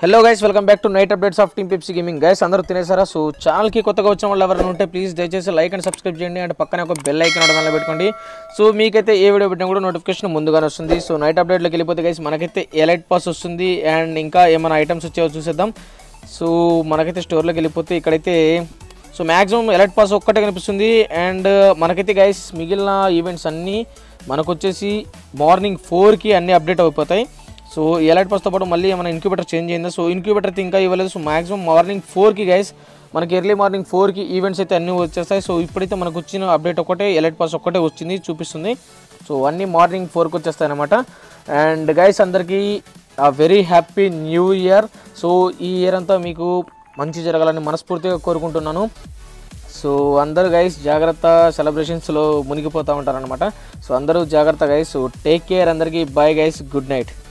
hello guys welcome back to night updates of team Pipsy gaming guys అందరూ తినేసారా so ఛానల్కి కొత్తగా వచ్చిన వాళ్ళు ఎవరైనా ఉంటే ప్లీజ్ దయచేసి లైక్ అండ్ సబ్స్క్రైబ్ చేయండి అండ్ పక్కనే ఒక బెల్ ఐకన్ ఉండడం పెట్టుకోండి సో మీకైతే ఏ వీడియో పెట్టినా కూడా నోటిఫికేషన్ ముందుగానే వస్తుంది సో నైట్ అప్డేట్లోకి వెళ్ళిపోతే గైస్ మనకైతే ఎలైట్ పాస్ వస్తుంది అండ్ ఇంకా ఏమైనా ఐటమ్స్ వచ్చాయో చూసేద్దాం సో మనకైతే స్టోర్లోకి వెళ్ళిపోతే ఇక్కడైతే సో మ్యాక్సిమం ఎలర్ట్ పాస్ ఒక్కటే కనిపిస్తుంది అండ్ మనకైతే గైస్ మిగిలిన ఈవెంట్స్ అన్నీ మనకు వచ్చేసి మార్నింగ్ ఫోర్కి అన్నీ అప్డేట్ అయిపోతాయి సో ఎలర్ట్ పాస్తో పాటు మళ్ళీ ఏమైనా ఇన్క్యూబేటర్ చేంజ్ అయిందా సో ఇన్క్యూబేటర్ అయితే ఇంకా ఇవ్వలేదు సో మాక్సిమం మార్నింగ్ ఫోర్కి గైస్ మనకి ఎర్లీ మార్నింగ్ ఫోర్కి ఈవెంట్స్ అయితే అన్నీ వచ్చేస్తాయి సో ఇప్పుడైతే మనకు వచ్చిన అప్డేట్ ఒకటే ఎలర్ట్ పాస్ ఒక్కటే వచ్చింది చూపిస్తుంది సో అన్నీ మార్నింగ్ ఫోర్కి వచ్చేస్తాయి అనమాట అండ్ గైస్ అందరికీ very happy new year so ఈ ఇయర్ అంతా మీకు మంచి జరగాలని మనస్ఫూర్తిగా కోరుకుంటున్నాను సో అందరూ గైస్ జాగ్రత్త సెలబ్రేషన్స్లో మునిగిపోతూ ఉంటారనమాట సో అందరూ జాగ్రత్త గైస్ సో టేక్ కేర్ అందరికీ బాయ్ గైస్ గుడ్ నైట్